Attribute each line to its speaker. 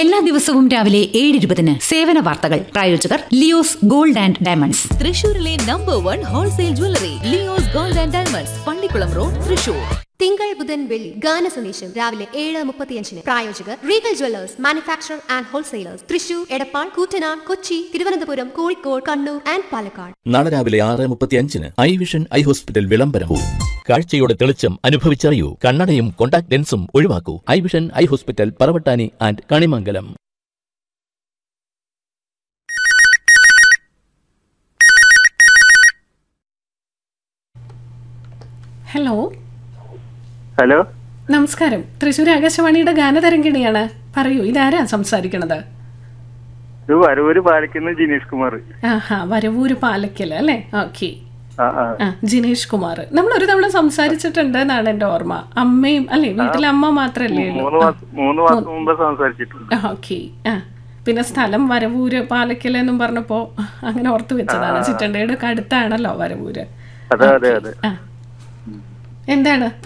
Speaker 1: എല്ലാ ദിവസവും രാവിലെ ഏഴ് ഇരുപതിന് സേവന വാർത്തകൾ പ്രായോജകർ ലിയോസ് ഗോൾഡ് ആൻഡ് ഡയമണ്ട്സ്
Speaker 2: തൃശൂരിലെ number one wholesale jewellery Leo's gold and diamonds Pallikulam road Thrissur
Speaker 3: തിങ്കൾ ബുധൻ വെള്ളി ഗാന സന്ദേശം രാവിലെ ഏഴ് മുപ്പത്തിയഞ്ചിന് പ്രായോജകർ regal jewellers manufacture and wholesalers Thrissur Edappal Koottanad Kochi Thiruvananthapuram Kozhikode Kannur and Palakkad
Speaker 4: നാളെ രാവിലെ ആറ് മുപ്പത്തിയഞ്ചിന് ഐ വിഷൻ ഐ ഹോസ്പിറ്റൽ വിളംബരവും കാഴ്ചയുടെ തെളിച്ചം അനുഭവിച്ചറിയൂ കണ്ണടയും കോണ്ടാക്ട് ലെൻസും ഒഴിവാക്കൂ eye vision eye hospital Paravattani and Kanimangalam
Speaker 5: hello
Speaker 6: hello
Speaker 5: നമസ്കാരം തൃശ്ശൂർ ആകാശവാണിയുടെ ഗാനതരംഗിണിയാണ് പറയൂ ഇതാരാ സംസാരിക്കണത്
Speaker 6: ഇത് വരവൂര് പാലിക്കുന്ന ജിനീഷ് കുമാർ
Speaker 5: ആഹാ വരവൂര് പാലക്കൽ അല്ലേ ഓക്കെ
Speaker 6: ആ ആ
Speaker 5: ആ ജിനേഷ് കുമാർ നമ്മൾ ഒരു തവണ സംസാരിച്ചിട്ടുണ്ട് എന്നാണ് എൻ്റെ ഓർമ്മ അമ്മയും അല്ലേ വീട്ടിലെ അമ്മ മാത്രല്ലേ
Speaker 6: മൂന്ന്
Speaker 5: ഉള്ളൂ
Speaker 6: മാസം മൂന്ന് മാസം മുമ്പ് സംസാരിച്ചിട്ടുണ്ട്
Speaker 5: ഓക്കെ ആ പിന്നെ സ്ഥലം വരവൂര് പാലക്കൽ എന്നും പറഞ്ഞപ്പോ അങ്ങനെ ഓർത്തു വെച്ചതാണ് ചിറ്റണ്ടയുടെ ഒക്കെ അടുത്താണല്ലോ വരവൂര്
Speaker 6: അതെ അതെ അതെ
Speaker 5: ആ എന്താണ്